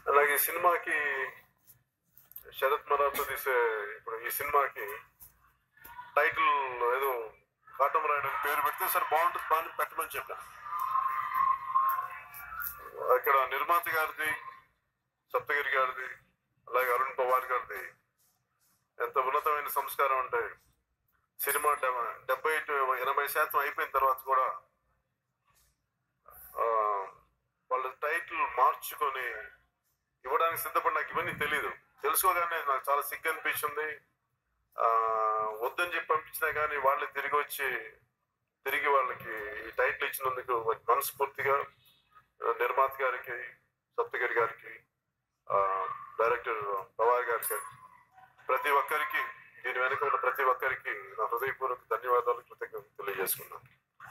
అలాగే ఈ సినిమాకి శరత్ మరార్తో తీసే ఇప్పుడు ఈ సినిమాకి టైటిల్ ఏదో కాటమరాయుడు అని పేరు పెడితే సరే బాగుంటుంది బాగా పెట్టమని చెప్పాను ఇక్కడ నిర్మాత గారిది సప్తగిరి గారిది అలాగే అరుణ్ పవార్ గారిది ఎంత ఉన్నతమైన సంస్కారం అంటే సినిమా డె- డెబ్బై టు ఎనభై శాతం అయిపోయిన తర్వాత కూడా ఆ, వాళ్ళ టైటిల్ మార్చుకొని ఇవ్వడానికి సిద్ధపడి నాకు ఇవన్నీ తెలియదు తెలుసుకోగానే నాకు చాలా సిగ్గు అనిపించింది ఆ, వద్దని చెప్పి పంపించినా కానీ వాళ్ళే తిరిగి వచ్చి తిరిగి వాళ్ళకి ఈ టైటిల్ ఇచ్చినందుకు మనస్ఫూర్తిగా ఆ, నిర్మాత గారికి సప్తగిరి గారికి ఆ, డైరెక్టర్ పవార్ గారికి ప్రతి ఒక్కరికి దీని వెనుక ఉన్న ప్రతి ఒక్కరికి నా హృదయపూర్వక ధన్యవాదాలు కృతజ్ఞతలు తెలియజేసుకున్నాను